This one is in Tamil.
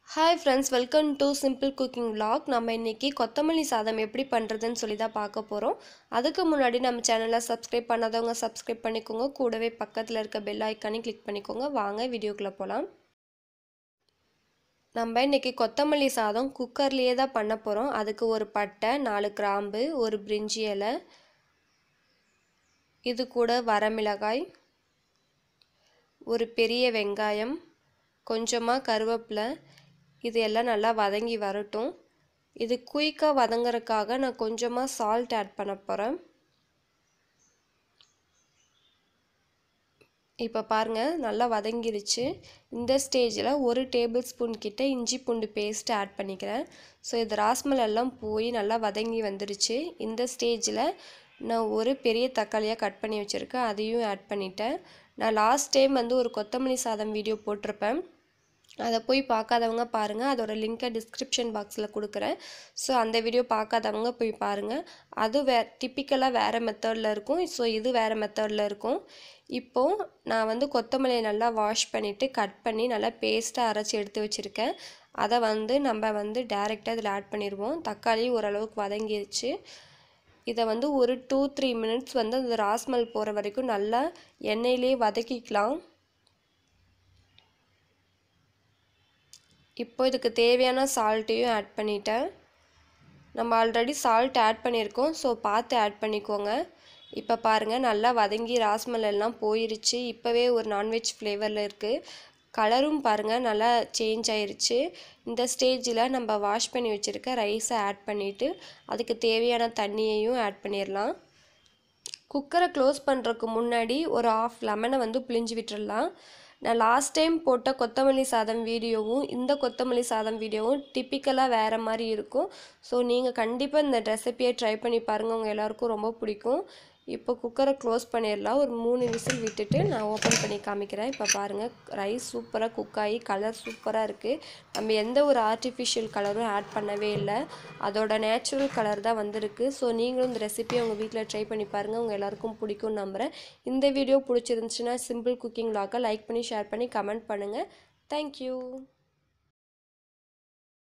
hi friends welcome to simple cooking vlog நம்ம இன்றைக்கி கொத்தமல்லி சாதம் எப்படி பண்ணுறதுன்னு சொல்லி தான் பார்க்க போகிறோம் அதுக்கு முன்னாடி நம்ம சேனலை சப்ஸ்கிரைப் பண்ணாதவங்க சப்ஸ்கிரைப் பண்ணிக்கோங்க கூடவே பக்கத்தில் இருக்க பெல் ஐக்கானே கிளிக் பண்ணிக்கோங்க வாங்க வீடியோக்குள்ளே போகலாம் நம்ம இன்றைக்கி கொத்தமல்லி சாதம் குக்கர்லேயே தான் பண்ண போகிறோம் அதுக்கு ஒரு பட்டை நாலு கிராம்பு ஒரு பிரிஞ்சி இலை இது கூட வரமிளகாய் ஒரு பெரிய வெங்காயம் கொஞ்சமாக கருவேப்பிலை இது எல்லாம் நல்லா வதங்கி வரட்டும் இது குயிக்காக வதங்குறதுக்காக நான் கொஞ்சமாக சால்ட் ஆட் பண்ண போகிறேன் இப்போ பாருங்கள் நல்லா வதங்கிருச்சு இந்த ஸ்டேஜில் ஒரு டேபிள் ஸ்பூன் கிட்ட இஞ்சி பூண்டு பேஸ்ட் ஆட் பண்ணிக்கிறேன் ஸோ இது ராஸ்மல் எல்லாம் போய் நல்லா வதங்கி வந்துருச்சு இந்த ஸ்டேஜில் நான் ஒரு பெரிய தக்காளியாக கட் பண்ணி வச்சுருக்கேன் அதையும் ஆட் பண்ணிட்டேன் நான் லாஸ்ட் டைம் வந்து ஒரு கொத்தமல்லி சாதம் வீடியோ போட்டிருப்பேன் அதை போய் பார்க்காதவங்க பாருங்கள் அதோட லிங்க்கை டிஸ்கிரிப்ஷன் பாக்ஸில் கொடுக்குறேன் ஸோ அந்த வீடியோ பார்க்காதவங்க போய் பாருங்கள் அது வே டிப்பிக்கலாக வேறு மெத்தடில் இருக்கும் ஸோ இது வேறு மெத்தடில் இருக்கும் இப்போது நான் வந்து கொத்தமல்லியை நல்லா வாஷ் பண்ணிவிட்டு கட் பண்ணி நல்லா பேஸ்ட்டாக அரைச்சி எடுத்து வச்சுருக்கேன் அதை வந்து நம்ம வந்து டேரெக்டாக இதில் ஆட் பண்ணிடுவோம் தக்காளி ஓரளவுக்கு வதங்கிடுச்சு இதை வந்து ஒரு டூ த்ரீ மினிட்ஸ் வந்து அந்த ராஸ்மல் போகிற வரைக்கும் நல்லா எண்ணெயிலே வதக்கிக்கலாம் இப்போ இதுக்கு தேவையான சால்ட்டையும் ஆட் பண்ணிட்டேன் நம்ம ஆல்ரெடி சால்ட் ஆட் பண்ணியிருக்கோம் ஸோ பார்த்து ஆட் பண்ணிக்கோங்க இப்போ பாருங்கள் நல்லா வதங்கி ராஸ்மல் எல்லாம் போயிருச்சு இப்போவே ஒரு நான்வெஜ் ஃப்ளேவரில் இருக்குது கலரும் பாருங்கள் நல்லா சேஞ்ச் ஆயிருச்சு இந்த ஸ்டேஜில் நம்ம வாஷ் பண்ணி வச்சுருக்க ரைஸை ஆட் பண்ணிவிட்டு அதுக்கு தேவையான தண்ணியையும் ஆட் பண்ணிடலாம் குக்கரை க்ளோஸ் பண்ணுறதுக்கு முன்னாடி ஒரு ஆஃப் லெமனை வந்து பிழிஞ்சு விட்டுடலாம் நான் லாஸ்ட் டைம் போட்ட கொத்தமல்லி சாதம் வீடியோவும் இந்த கொத்தமல்லி சாதம் வீடியோவும் டிப்பிக்கலாக வேறு மாதிரி இருக்கும் ஸோ நீங்கள் கண்டிப்பாக இந்த ரெசிபியை ட்ரை பண்ணி பாருங்கள் உங்கள் எல்லாருக்கும் ரொம்ப பிடிக்கும் இப்போ குக்கரை க்ளோஸ் பண்ணிடலாம் ஒரு மூணு விசில் விட்டுட்டு நான் ஓப்பன் பண்ணி காமிக்கிறேன் இப்போ பாருங்கள் ரைஸ் சூப்பராக குக் ஆகி கலர் சூப்பராக இருக்குது நம்ம எந்த ஒரு ஆர்டிஃபிஷியல் கலரும் ஆட் பண்ணவே இல்லை அதோட நேச்சுரல் கலர் தான் வந்திருக்கு ஸோ நீங்களும் இந்த ரெசிபியை உங்கள் வீட்டில் ட்ரை பண்ணி பாருங்கள் உங்கள் எல்லாருக்கும் பிடிக்கும்னு நம்புகிறேன் இந்த வீடியோ பிடிச்சிருந்துச்சுன்னா சிம்பிள் குக்கிங் லாக்கை லைக் பண்ணி ஷேர் பண்ணி கமெண்ட் பண்ணுங்கள் தேங்க்யூ